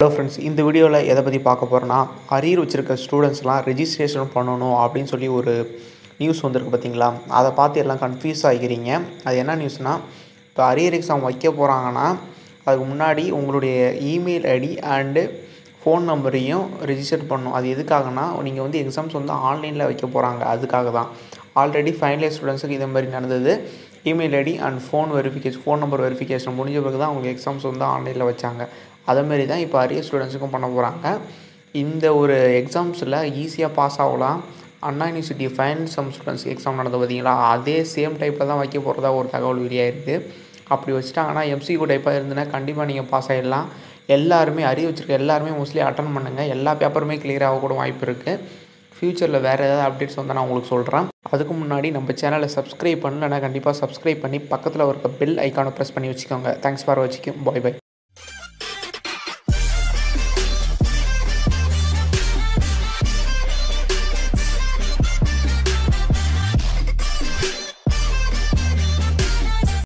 hello friends இந்த வீடியோவில் எதை பற்றி பார்க்க போகிறோன்னா அரியர் வச்சுருக்க ஸ்டூடெண்ட்ஸ்லாம் ரெஜிஸ்ட்ரேஷன் பண்ணணும் அப்படின்னு சொல்லி ஒரு நியூஸ் வந்திருக்கு பார்த்தீங்களா அதை பார்த்து எல்லாம் கன்ஃபியூஸ் ஆகிக்கிறீங்க அது என்ன நியூஸ்னால் இப்போ அரியர் எக்ஸாம் வைக்க போகிறாங்கன்னா அதுக்கு முன்னாடி உங்களுடைய இமெயில் ஐடி அண்டு ஃபோன் நம்பரையும் ரெஜிஸ்டர் பண்ணணும் அது எதுக்காகனா நீங்கள் வந்து எக்ஸாம்ஸ் வந்து ஆன்லைனில் வைக்க போகிறாங்க அதுக்காக தான் ஆல்ரெடி ஃபைனல் இயர் ஸ்டூடெண்ட்ஸுக்கு இதே மாதிரி நடந்தது email ID and phone verification phone number verification முடிஞ்ச பிறகு தான் அவங்க எக்ஸாம்ஸ் வந்து ஆன்லைனில் வச்சாங்க அதேமாரி தான் இப்போ அரியர் ஸ்டூடெண்ட்ஸுக்கும் பண்ண போகிறாங்க இந்த ஒரு எக்ஸாம்ஸில் ஈஸியாக பாஸ் ஆகலாம் Anna university final sem students exam நடந்தது பார்த்தீங்களா அதே சேம் டைப்பில் தான் வைக்க போகிறதா ஒரு தகவல் வெளியாயிருக்கு அப்படி வச்சுட்டாங்கன்னா எம்சிக்யூ டைப்பாக இருந்ததுன்னா கண்டிப்பாக நீங்கள் பாஸ் ஆகிடலாம் எல்லாருமே அறிவு வச்சுருக்க எல்லாருமே மோஸ்ட்லி அட்டன் பண்ணுங்கள் எல்லா பேப்பருமே கிளியர் ஆக கூட வாய்ப்பு இருக்குது ஃப்யூச்சரில் வேறு ஏதாவது அப்டேட்ஸ் வந்து நான் உங்களுக்கு சொல்கிறேன் அதுக்கு முன்னாடி நம்ம சேனலை சப்ஸ்கிரைப் பண்ணலன்னா கண்டிப்பாக சப்ஸ்கிரைப் பண்ணி பக்கத்தில் இருக்க பெல் ஐக்கானை ப்ரெஸ் பண்ணி வச்சுக்கோங்க தேங்க்ஸ் ஃபார் வச்சுக்கும் பாய் பை